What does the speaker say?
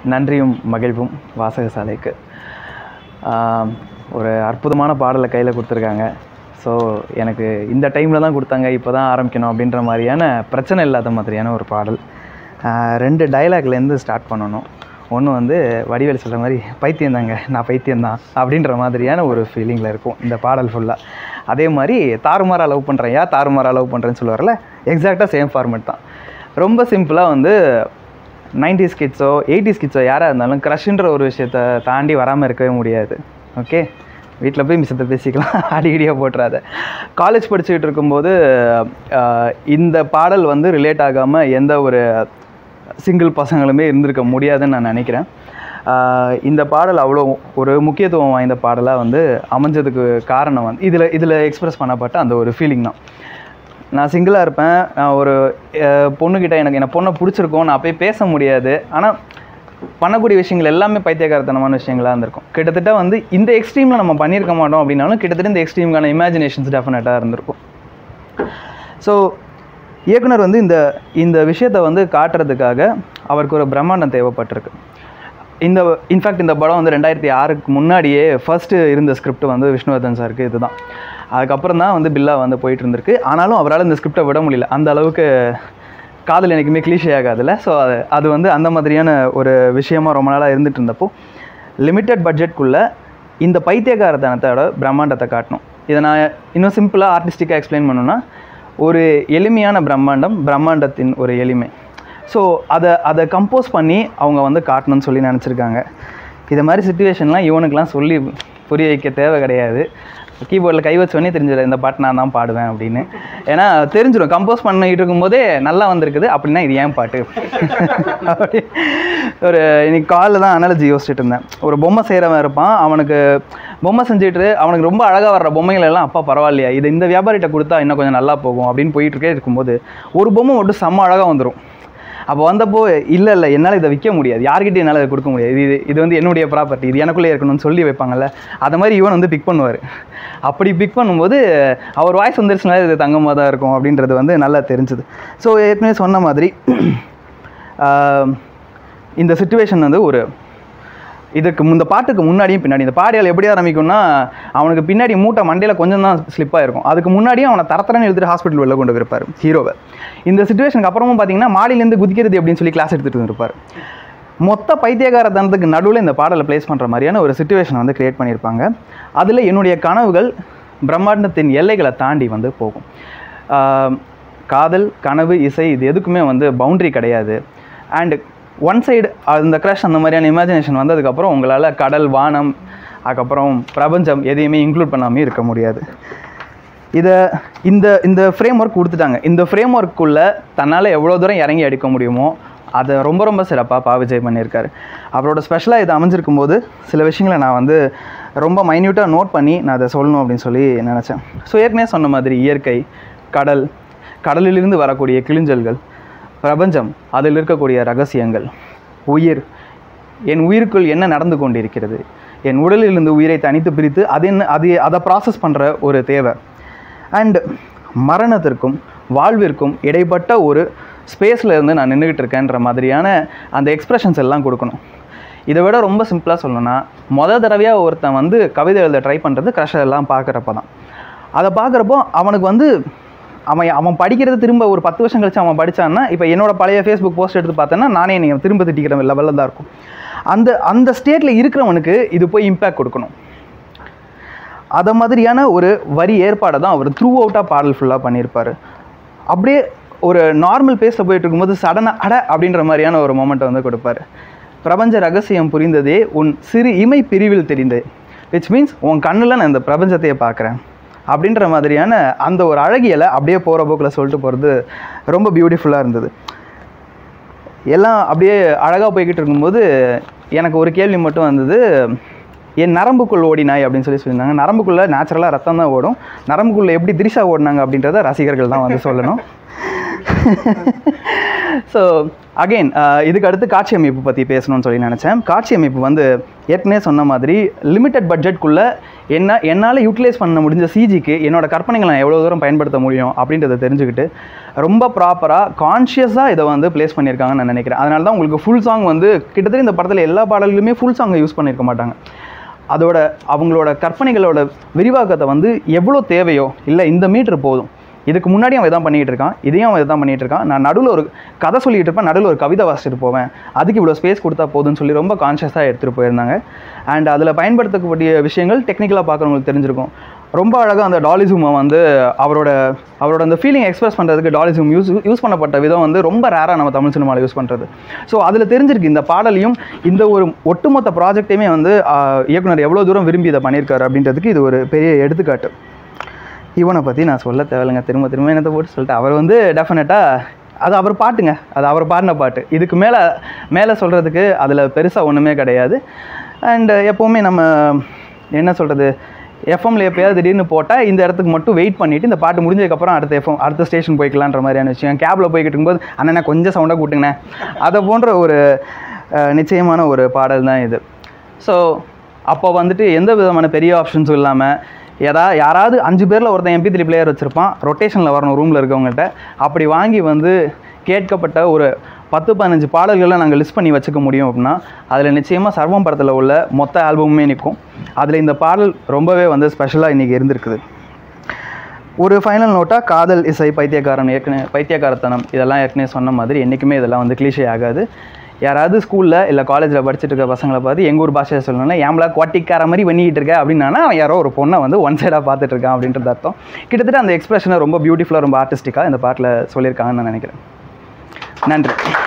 நன்றியும் மகிழ்வும் வாசகசாலைக்கு ஆம், ஒரு அற்புதமான பாடலை கையில் கொடுத்துருக்காங்க ஸோ எனக்கு இந்த டைமில் தான் கொடுத்தாங்க இப்போ தான் ஆரம்பிக்கணும் அப்படின்ற மாதிரியான பிரச்சனை இல்லாத மாதிரியான ஒரு பாடல் ஆ, ரெண்டு டைலாக்லேருந்து ஸ்டார்ட் பண்ணணும் ஒன்று வந்து வடிவேல் சொல்கிற மாதிரி பைத்தியம் தாங்க நான் பைத்தியம் தான் அப்படின்ற மாதிரியான ஒரு ஃபீலிங்கில் இருக்கும் இந்த பாடல் ஃபுல்லாக அதே மாதிரி தாறுமாறாக லவ் பண்ணுறேன் யா தாறுமாறாக லவ் பண்ணுறேன்னு சொல்லுவார்ல எக்ஸாக்டாக சேம் ஃபார்மேட் தான் ரொம்ப சிம்பிளாக வந்து நைன்டிஸ் கிட்ஸோ எயிட்டிஸ் கிட்ஸோ யாராக இருந்தாலும் க்ரஷ்ன்ற ஒரு விஷயத்த தாண்டி வராமல் இருக்கவே முடியாது ஓகே வீட்டில் போய் மிஸ்ஸத்தை பேசிக்கலாம் அடிக்கடியாக போட்டுறாத காலேஜ் படிச்சுக்கிட்டு இருக்கும்போது ஆஹ், இந்த பாடல் வந்து ரிலேட் ஆகாமல் எந்த ஒரு சிங்கிள் பசங்களுமே இருந்திருக்க முடியாதுன்னு நான் நினைக்கிறேன் ஆஹ், இந்த பாடல் அவ்வளோ ஒரு முக்கியத்துவம் வாய்ந்த பாடலாக வந்து அமைஞ்சதுக்கு காரணம் வந்து இதில் இதில் எக்ஸ்பிரஸ் பண்ணப்பட்ட அந்த ஒரு ஃபீலிங் தான் நான் சிங்கிளாக இருப்பேன் நான் ஒரு அஹ், பொண்ணுக்கிட்ட எனக்கு என்ன பொண்ணை பிடிச்சிருக்கும் நான் போய் பேச முடியாது ஆனால் பண்ணக்கூடிய விஷயங்கள் எல்லாமே பைத்தியக்காரத்தனமான விஷயங்களாக இருந்திருக்கும் கிட்டத்தட்ட வந்து இந்த எக்ஸ்ட்ரீமில் நம்ம பண்ணியிருக்க மாட்டோம் அப்படின்னாலும் கிட்டத்தட்ட இந்த எக்ஸ்ட்ரீமுக்கான இமேஜினேஷன்ஸ் டெஃபினட்டாக இருந்திருக்கும் ஸோ இயக்குனர் வந்து இந்த இந்த விஷயத்தை வந்து காட்டுறதுக்காக அவருக்கு ஒரு பிரம்மாண்டம் தேவைப்பட்டிருக்கு இந்த இன்ஃபேக்ட் இந்த படம் வந்து ரெண்டாயிரத்தி ஆறுக்கு முன்னாடியே ஃபர்ஸ்ட்டு இருந்த ஸ்கிரிப்ட் வந்து விஷ்ணுவர்தன் சாருக்கு இதுதான் அதுக்கப்புறம் தான் வந்து பில்லா வந்து போயிட்டு இருந்திருக்கு ஆனாலும் அவரால் இந்த ஸ்கிரிப்டை விட முடியல அந்த அளவுக்கு காதல் எனக்குமே கிளீஷே ஆகாதுல்ல ஸோ அது அது வந்து அந்த மாதிரியான ஒரு விஷயமா ரொம்ப நாளாக இருந்துட்டு இருந்தப்போ லிமிட்டட் பட்ஜெட்குள்ளே இந்த பைத்தியக்காரத்தனத்தோட பிரம்மாண்டத்தை காட்டணும் இதை நான் இன்னும் சிம்பிளாக ஆர்டிஸ்டிக்காக எக்ஸ்பிளைன் பண்ணணும்னா ஒரு எளிமையான பிரம்மாண்டம் பிரம்மாண்டத்தின் ஒரு எளிமை ஸோ அதை அதை கம்போஸ் பண்ணி அவங்க வந்து காட்டணும்னு சொல்லி நினச்சிருக்காங்க இது மாதிரி சுச்சுவேஷன்லாம் இவனுக்கெலாம் சொல்லி புரிய வைக்க தேவை கிடையாது கீபோர்டில் கை வச்சோடனே தெரிஞ்சிடும் இந்த பாட்டு நான் தான் பாடுவேன் அப்படின்னு ஏன்னா தெரிஞ்சிடும் கம்போஸ் பண்ணிட்டு இருக்கும்போதே நல்லா வந்திருக்குது அப்படின்னா இது ஏன் பாட்டு அப்படி ஒரு இன்னைக்கு காலில் தான் அனாலஜி யோசிச்சுட்டு இருந்தேன் ஒரு பொம்மை செய்கிறவன் இருப்பான் அவனுக்கு பொம்மை செஞ்சுட்டு அவனுக்கு ரொம்ப அழகாக வர்ற பொம்மைகள் எல்லாம் அப்பா பரவாயில்லையா இது இந்த வியாபாரிகிட்ட கொடுத்தா இன்னும் கொஞ்சம் நல்லா போகும் அப்படின்னு போயிட்டு இருக்கே இருக்கும்போது ஒரு பொம்மை மட்டும் செம்ம அழகாக வந்துடும் அப்போ வந்தப்போ இல்லை இல்லை என்னால் இதை விற்க முடியாது யார்கிட்டயும் என்னால் இதை கொடுக்க முடியாது இது இது வந்து என்னுடைய ப்ராப்பர்ட்டி இது எனக்குள்ளே இருக்கணும்னு சொல்லி வைப்பாங்கல்ல அதை மாதிரி இவன் வந்து பிக் பண்ணுவார் அப்படி பிக் பண்ணும்போது அவர் வாய்ஸ் வந்துருச்சுனா இது தங்கமாக தான் இருக்கும் அப்படின்றது வந்து நல்லா தெரிஞ்சுது ஸோ ஏற்கனவே சொன்ன மாதிரி ஆஹ், இந்த சுச்சுவேஷன் வந்து ஒரு இதுக்கு இந்த பாட்டுக்கு முன்னாடியும் பின்னாடி இந்த பாடியால் எப்படி ஆரம்பிக்கும்னா அவனுக்கு பின்னாடி மூட்டை மண்டையில் கொஞ்சம் தான் ஸ்லிப்பாக இருக்கும் அதுக்கு முன்னாடியும் அவனை தரத்தரன்னு எழுதிட்டு ஹாஸ்பிட்டல் வெளில கொண்டு போயிருப்பார் ஹீரோவை இந்த சுச்சுவேஷனுக்கு அப்புறமும் பார்த்தீங்கன்னா மாடியிலேருந்து குதிக்கிறது அப்படின்னு சொல்லி கிளாஸ் எடுத்துகிட்டு இருப்பார் மொத்த பைத்தியகாரத்தனத்துக்கு நடுவில் இந்த பாடலை ப்ளேஸ் பண்ணுற மாதிரியான ஒரு சுச்சுவேஷன் வந்து க்ரியேட் பண்ணியிருப்பாங்க அதில் என்னுடைய கனவுகள் பிரம்மாண்டத்தின் எல்லைகளை தாண்டி வந்து போகும் ஆஹ், காதல் கனவு இசை இது எதுக்குமே வந்து பவுண்ட்ரி கிடையாது அண்ட் ஒன் சைடு அந்த க்ரஷ் அந்த மாதிரியான இமேஜினேஷன் வந்ததுக்கப்புறம் உங்களால் கடல் வானம் அதுக்கப்புறம் பிரபஞ்சம் எதையுமே இன்க்ளூட் பண்ணாமே இருக்க முடியாது இதை இந்த இந்த ஃப்ரேம் ஒர்க் கொடுத்துட்டாங்க இந்த ஃப்ரேம் ஒர்க்குள்ளே தன்னால் எவ்வளோ தூரம் இறங்கி அடிக்க முடியுமோ அதை ரொம்ப ரொம்ப சிறப்பாக பா விஜய் பண்ணியிருக்காரு அவரோட ஸ்பெஷலாக இது அமைஞ்சிருக்கும் போது சில விஷயங்களை நான் வந்து ரொம்ப மைன்யூட்டாக நோட் பண்ணி நான் அதை சொல்லணும் அப்படின்னு சொல்லி நினச்சேன் ஸோ ஏற்கனவே சொன்ன மாதிரி இயற்கை கடல் கடலிலிருந்து வரக்கூடிய கிளிஞ்சல்கள் பிரபஞ்சம் அதில் இருக்கக்கூடிய ரகசியங்கள் உயிர் என் உயிருக்குள் என்ன நடந்து கொண்டிருக்கிறது என் உடலிலிருந்து உயிரை தனித்து பிரித்து அது என்ன அது அதை ப்ராசஸ் பண்ணுற ஒரு தேவை அண்ட் மரணத்திற்கும் வாழ்விற்கும் இடைப்பட்ட ஒரு ஸ்பேஸில் இருந்து நான் நின்றுக்கிட்டு இருக்கேன்ற மாதிரியான அந்த எக்ஸ்பிரஷன்ஸ் எல்லாம் கொடுக்கணும் இதை விட ரொம்ப சிம்பிளாக சொல்லணும்னா மொதல் தடவையாக ஒருத்தன் வந்து கவிதை எழுத ட்ரை பண்ணுறது க்ரஷ் எல்லாம் பார்க்குறப்ப தான் அதை பார்க்குறப்போ அவனுக்கு வந்து அவன் அவன் படிக்கிறது திரும்ப ஒரு பத்து வருஷம் கழிச்சு அவன் படித்தான்னா இப்போ என்னோட பழைய ஃபேஸ்புக் போஸ்ட் எடுத்து பார்த்தேன்னா நானே நீங்கள் திரும்ப திட்டிக்கிற லெவலில் தான் இருக்கும் அந்த அந்த ஸ்டேட்டில் இருக்கிறவனுக்கு இது போய் இம்பேக்ட் கொடுக்கணும் அதை மாதிரியான ஒரு வரி ஏற்பாடை தான் அவர் த்ரூ அவுட்டாக பாடல் ஃபுல்லாக பண்ணியிருப்பார் அப்படியே ஒரு நார்மல் பேஸில் போயிட்டு இருக்கும்போது சடனாக அட அப்படின்ற மாதிரியான ஒரு மொமெண்ட்டை வந்து கொடுப்பாரு பிரபஞ்ச ரகசியம் புரிந்ததே உன் சிறு இமை பிரிவில் தெரிந்தது விச் மீன்ஸ் உன் கண்ணில் நான் இந்த பிரபஞ்சத்தையே பார்க்குறேன் அப்படின்ற மாதிரியான அந்த ஒரு அழகியலை அப்படியே போகிற போக்கில் சொல்லிட்டு போகிறது ரொம்ப பியூட்டிஃபுல்லாக இருந்தது எல்லாம் அப்படியே அழகாக போய்கிட்டு இருக்கும்போது எனக்கு ஒரு கேள்வி மட்டும் வந்தது என் நரம்புக்குள் ஓடினாய் அப்படின்னு சொல்லி சொல்லியிருந்தாங்க நரம்புக்குள்ளே நேச்சுரலாக ரத்தம் தான் ஓடும் நரம்புக்குள்ளே எப்படி திரிஷா ஓடினாங்க அப்படின்றத ரசிகர்கள் தான் வந்து சொல்லணும் ஸோ அகெயின் இதுக்கு அடுத்து காட்சி அமைப்பு பற்றி பேசணும்னு சொல்லி நினச்சேன் காட்சி அமைப்பு வந்து ஏற்கனவே சொன்ன மாதிரி லிமிட்டட் பட்ஜெட்குள்ளே என்ன என்னால் யூட்டிலைஸ் பண்ண முடிஞ்ச சிஜிக்கு என்னோட கற்பனைகளை நான் எவ்வளோ தூரம் பயன்படுத்த முடியும் அப்படின்றத தெரிஞ்சுக்கிட்டு ரொம்ப ப்ராப்பராக கான்ஷியஸாக இதை வந்து ப்ளேஸ் பண்ணியிருக்காங்கன்னு நான் நினைக்கிறேன் அதனால தான் உங்களுக்கு ஃபுல் சாங் வந்து கிட்டத்தட்ட இந்த படத்தில் எல்லா பாடல்களுமே ஃபுல் சாங்கை யூஸ் பண்ணியிருக்க மாட்டாங்க அதோட அவங்களோட கற்பனைகளோட விரிவாக்கத்தை வந்து எவ்வளோ தேவையோ இல்லை இந்த மீட்ரு போதும் இதுக்கு முன்னாடி அவன் இதான் பண்ணிகிட்டு இருக்கான் இதையும் அவன் இதான் பண்ணிகிட்டு இருக்கான் நான் நடுவில் ஒரு கதை சொல்லிட்டு இருப்பேன் நடுவில் ஒரு கவிதை வாசிச்சுட்டு போவேன் அதுக்கு இவ்வளோ ஸ்பேஸ் கொடுத்தா போதும்னு சொல்லி ரொம்ப கான்ஷியஸாக எடுத்துகிட்டு போயிருந்தாங்க அண்ட் அதில் பயன்படுத்தக்கூடிய விஷயங்கள் டெக்னிக்கலாக பார்க்குறவங்களுக்கு தெரிஞ்சிருக்கும் ரொம்ப அழகாக அந்த டாலிசூமை வந்து அவரோட அவரோட அந்த ஃபீலிங் எக்ஸ்பிரஸ் பண்ணுறதுக்கு டாலிசூம் யூஸ் யூஸ் பண்ணப்பட்ட விதம் வந்து ரொம்ப ரேராக நம்ம தமிழ் சினிமாவில் யூஸ் பண்ணுறது ஸோ அதில் தெரிஞ்சிருக்கு இந்த பாடலையும் இந்த ஒரு ஒட்டுமொத்த ப்ராஜெக்டையுமே வந்து ஆஹ், இயக்குனர் எவ்வளோ தூரம் விரும்பி இதை பண்ணியிருக்காரு அப்படின்றதுக்கு இது ஒரு பெரிய எடுத்துக்காட்டு இவனை பற்றி நான் சொல்ல தேவையில்லைங்க திரும்ப திரும்ப என்னத்தை போட்டு சொல்லிட்டு அவர் வந்து டெஃபினட்டாக அது அவர் பாட்டுங்க அது அவர் பாடின பாட்டு இதுக்கு மேலே மேலே சொல்கிறதுக்கு அதில் பெருசாக ஒன்றுமே கிடையாது அண்ட் எப்போவுமே நம்ம என்ன சொல்கிறது எஃப்எம்ல எப்பயாவது திடீர்னு போட்டால் இந்த இடத்துக்கு மட்டும் வெயிட் பண்ணிவிட்டு இந்த பாட்டு முடிஞ்சதுக்கப்புறம் அடுத்த எஃப்எம் அடுத்த ஸ்டேஷன் போய்க்கலான்ற மாதிரியான விஷயம் கேபில் போய்கிட்டு இருக்கும்போது அண்ணா கொஞ்சம் சவுண்டாக கூட்டுங்கண்ணே அதை போன்ற ஒரு அஹ், நிச்சயமான ஒரு பாடல் தான் இது ஸோ அப்போ வந்துட்டு எந்த விதமான பெரிய ஆப்ஷன்ஸும் இல்லாமல் ஏதா யாராவது அஞ்சு பேரில் ஒருத்தன் எம்பி த்ரீ பிளேயர் வச்சுருப்பான் ரொட்டேஷனில் வரணும் ரூமில் இருக்கவங்கள்ட்ட அப்படி வாங்கி வந்து கேட்கப்பட்ட ஒரு பத்து பதினஞ்சு பாடல்களை நாங்கள் லிஸ்ட் பண்ணி வச்சுக்க முடியும் அப்படின்னா அதில் நிச்சயமாக சர்வம் படத்தில் உள்ள மொத்த ஆல்பமுமே நிற்கும் அதில் இந்த பாடல் ரொம்பவே வந்து ஸ்பெஷலாக இன்றைக்கி இருந்திருக்குது ஒரு ஃபைனல் நோட்டாக காதல் இசை பைத்தியக்காரன் ஏற்கனவே பைத்தியக்காரத்தனம் இதெல்லாம் ஏற்கனவே சொன்ன மாதிரி என்றைக்குமே இதெல்லாம் வந்து கிளீஷே ஆகாது யாராவது ஸ்கூலில் இல்லை காலேஜில் படிச்சுட்டு இருக்க பசங்களை பார்த்து எங்கள் ஊர் பாஷையை சொல்லணும்னா ஏம்பலா குவாட்டிக்கார மாதிரி பண்ணிக்கிட்டு இருக்க அப்படின்னா அவன் யாரோ ஒரு பொண்ணை வந்து ஒன் சைடாக பார்த்துட்டு இருக்கான் அப்படின்றது அர்த்தம் கிட்டத்தட்ட அந்த எக்ஸ்பிரஷனை ரொம்ப பியூட்டிஃபுல்லாக ரொம்ப ஆர்டிஸ்டிக்காக இந்த பாட்டில் சொல்லியிருக்காங்கன்னு நான் நினைக்கிறேன் நன்றி